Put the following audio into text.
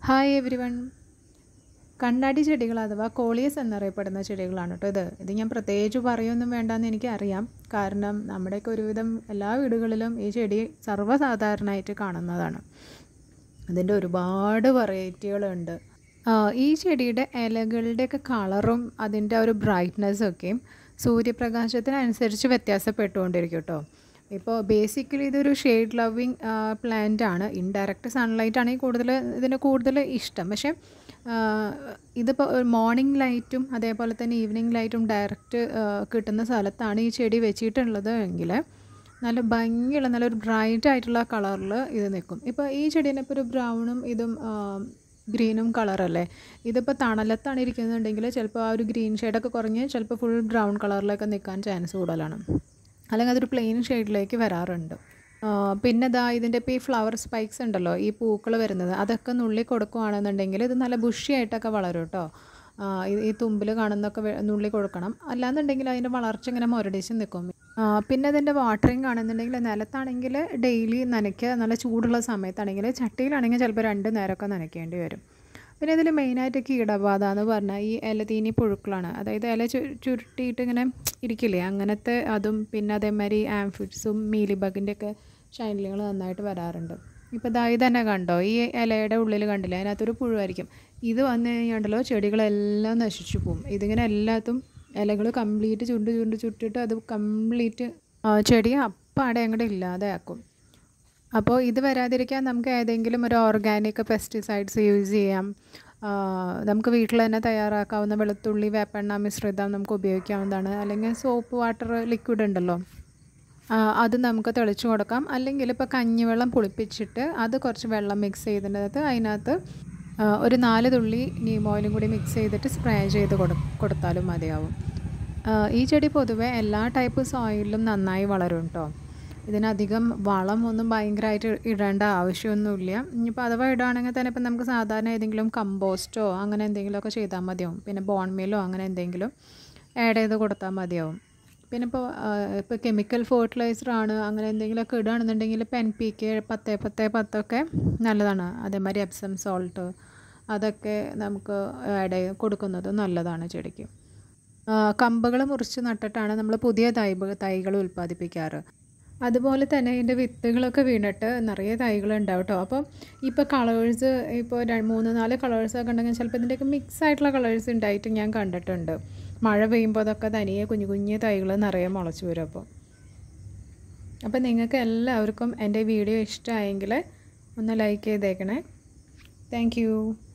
hi every one കണ്ണാടി ചെടികൾ അഥവാ കോളിയസ് എന്നറിയപ്പെടുന്ന ചെടികളാണ് കേട്ടോ ഇത് ഇത് ഞാൻ പ്രത്യേകിച്ച് പറയൊന്നും വേണ്ടെന്ന് എനിക്കറിയാം കാരണം നമ്മുടെയൊക്കെ ഒരുവിധം എല്ലാ വീടുകളിലും ഈ ചെടി സർവ്വസാധാരണമായിട്ട് കാണുന്നതാണ് അതിൻ്റെ ഒരുപാട് വെറൈറ്റികളുണ്ട് ആ, ഈ ചെടിയുടെ ഇലകളുടെയൊക്കെ കളറും അതിൻ്റെ ഒരു ബ്രൈറ്റ്നെസ്സും ഒക്കെയും സൂര്യപ്രകാശത്തിനനുസരിച്ച് വ്യത്യാസപ്പെട്ടുകൊണ്ടിരിക്കും കേട്ടോ ഇപ്പോൾ ബേസിക്കലി ഇതൊരു ഷെയ്ഡ് ലവിങ് പ്ലാന്റ് ആണ് ഇൻഡയറക്റ്റ് സൺലൈറ്റ് ആണ് ഈ കൂടുതൽ ഇതിന് കൂടുതൽ ഇഷ്ടം പക്ഷേ ഇതിപ്പോൾ മോർണിംഗ് ലൈറ്റും അതേപോലെ തന്നെ ഈവനിങ് ലൈറ്റും ഡയറക്റ്റ് കിട്ടുന്ന സ്ഥലത്താണ് ഈ ചെടി വെച്ചിട്ടുള്ളത് എങ്കിൽ നല്ല ഭംഗിയുള്ള നല്ലൊരു ബ്രൈറ്റ് ആയിട്ടുള്ള കളറിൽ ഇത് നിൽക്കും ഇപ്പോൾ ഈ ചെടീനെ ഇപ്പോൾ ഒരു ബ്രൗണും ഇതും ഗ്രീനും കളറല്ലേ ഇതിപ്പോൾ തണലത്താണ് ഇരിക്കുന്നുണ്ടെങ്കിൽ ചിലപ്പോൾ ആ ഒരു ഗ്രീൻ ഷെയ്ഡൊക്കെ കുറഞ്ഞ് ചിലപ്പോൾ ഫുൾ ബ്രൗൺ കളറിലൊക്കെ നിൽക്കാൻ ചാൻസ് കൂടുതലാണ് അല്ലെങ്കിൽ അതൊരു പ്ലെയിൻ ഷെയ്ഡിലേക്ക് വരാറുണ്ട് ആ, പിന്നെ ദാ ഇതിൻ്റെ ഇപ്പോൾ ഈ ഫ്ലവർ സ്പൈക്സ് ഉണ്ടല്ലോ ഈ പൂക്കൾ വരുന്നത് അതൊക്കെ നുള്ളി കൊടുക്കുകയാണെന്നുണ്ടെങ്കിൽ ഇത് നല്ല ബുഷിയായിട്ടൊക്കെ വളരും കേട്ടോ ആ, ഈ- ഈ തുമ്പിൽ കാണുന്നൊക്കെ വെ- നുള്ളി കൊടുക്കണം അല്ലാന്നുണ്ടെങ്കിൽ അതിൻ്റെ വളർച്ച ഇങ്ങനെ മുരടിച്ച് നിൽക്കും ആ, പിന്നെ ഇതിൻ്റെ വാട്ടറിങ് ആണെന്നുണ്ടെങ്കിൽ നിലത്താണെങ്കിൽ ഡെയിലി നനയ്ക്കുക നല്ല ചൂടുള്ള സമയത്താണെങ്കിൽ ചട്ടിയിലാണെങ്കിൽ ചിലപ്പോൾ രണ്ട് നേരമൊക്കെ നനയ്ക്കേണ്ടി വരും പിന്നെ ഇതിൽ മെയിനായിട്ട് കീടബാധ എന്ന് പറഞ്ഞാൽ ഈ ഇലതീനി പുഴുക്കളാണ് അതായത് ഇല ചു ചുരുട്ടിയിട്ട് ഇങ്ങനെ ഇരിക്കില്ലേ അങ്ങനത്തെ അതും പിന്നെ അതേമാതിരി ആംഫിഡ്സും മീലിബഗിൻ്റെ ഒക്കെ ഷൈൻലിങ്ങൾ നന്നായിട്ട് വരാറുണ്ട് ഇപ്പോൾ ദാ ഇത് തന്നെ കണ്ടോ ഈ ഇലയുടെ ഉള്ളിൽ കണ്ടില്ലേ അതിനകത്തൊരു പുഴുവായിരിക്കും ഇത് വന്നു കഴിഞ്ഞാണ്ടല്ലോ ചെടികളെല്ലാം നശിച്ചു പോകും ഇതിങ്ങനെ എല്ലാത്തും ഇലകൾ കംപ്ലീറ്റ് ചുണ്ട് ചുണ്ട് ചുട്ടിട്ട് അത് കംപ്ലീറ്റ് ചെടി അപ്പാടെ അങ്ങോട്ട് ഇല്ലാതെയാക്കും അപ്പോൾ ഇത് വരാതിരിക്കാൻ നമുക്ക് ഏതെങ്കിലും ഒരു ഓർഗാനിക് പെസ്റ്റിസൈഡ്സ് യൂസ് ചെയ്യാം ആ, നമുക്ക് വീട്ടിൽ തന്നെ തയ്യാറാക്കാവുന്ന വെളുത്തുള്ളി വേപ്പെണ്ണ മിശ്രിതം നമുക്ക് ഉപയോഗിക്കാവുന്നതാണ് അല്ലെങ്കിൽ സോപ്പ് വാട്ടർ ലിക്വിഡ് ഉണ്ടല്ലോ ആ, അത് നമുക്ക് തെളിച്ച് കൊടുക്കാം അല്ലെങ്കിൽ ഇപ്പോൾ കഞ്ഞിവെള്ളം പുളിപ്പിച്ചിട്ട് അത് കുറച്ച് വെള്ളം മിക്സ് ചെയ്തിട്ട് അതിനകത്ത് ആ, ഒരു നാല് തുള്ളി നീം ഓയിലും കൂടി മിക്സ് ചെയ്തിട്ട് സ്പ്രേ ചെയ്ത് കൊടു കൊടുത്താലും മതിയാവും ആ, ഈ ചെടി പൊതുവേ എല്ലാ ടൈപ്പ് സോയിലും നന്നായി വളരും കേട്ടോ ഇതിനധികം വളം ഒന്നും ഭയങ്കരമായിട്ട് ഇടേണ്ട ആവശ്യമൊന്നുമില്ല ഇനിയിപ്പോൾ അഥവാ ഇടുകയാണെങ്കിൽ തന്നെ ഇപ്പം നമുക്ക് സാധാരണ ഏതെങ്കിലും കമ്പോസ്റ്റോ അങ്ങനെ എന്തെങ്കിലുമൊക്കെ ചെയ്താൽ മതിയാവും പിന്നെ ബോൺമീലോ അങ്ങനെ എന്തെങ്കിലും ആഡ് ചെയ്ത് കൊടുത്താൽ മതിയാവും പിന്നെ ഇപ്പോൾ ഇപ്പോൾ കെമിക്കൽ ഫെർട്ടിലൈസർ ആണ് അങ്ങനെ എന്തെങ്കിലുമൊക്കെ ഇടുകയാണെന്നുണ്ടെങ്കിൽ ഇപ്പോൾ എൻ പി കെ പത്ത് പത്ത് പത്തൊക്കെ നല്ലതാണ് അതേമാതിരി എപ്സം സോൾട്ട് അതൊക്കെ നമുക്ക് ആഡ് ചെയ്ത് കൊടുക്കുന്നത് നല്ലതാണ് ചെടിക്ക് കമ്പുകൾ മുറിച്ച് നട്ടിട്ടാണ് നമ്മൾ പുതിയ തൈ തൈകൾ ഉൽപ്പാദിപ്പിക്കാറ് അതുപോലെ തന്നെ ഇതിൻ്റെ വിത്തുകളൊക്കെ വീണിട്ട് നിറയെ തൈകൾ ഉണ്ടാവും കേട്ടോ അപ്പോൾ ഇപ്പോൾ കളേഴ്സ് ഇപ്പോൾ ര- മൂന്ന് നാല് കളേഴ്സൊക്കെ ഉണ്ടെങ്കിൽ ചിലപ്പോൾ ഇതിൻ്റെയൊക്കെ മിക്സ് ആയിട്ടുള്ള കളേഴ്സ് ഉണ്ടായിട്ട് ഞാൻ കണ്ടിട്ടുണ്ട് മഴ പെയ്യുമ്പോൾ അതൊക്കെ തനിയെ കുഞ്ഞു കുഞ്ഞു തൈകൾ നിറയെ മുളച്ച് വരും അപ്പോൾ അപ്പോൾ നിങ്ങൾക്ക് എല്ലാവർക്കും എൻ്റെ വീഡിയോ ഇഷ്ടമായെങ്കിൽ ഒന്ന് ലൈക്ക് ചെയ്തേക്കണേ താങ്ക് യു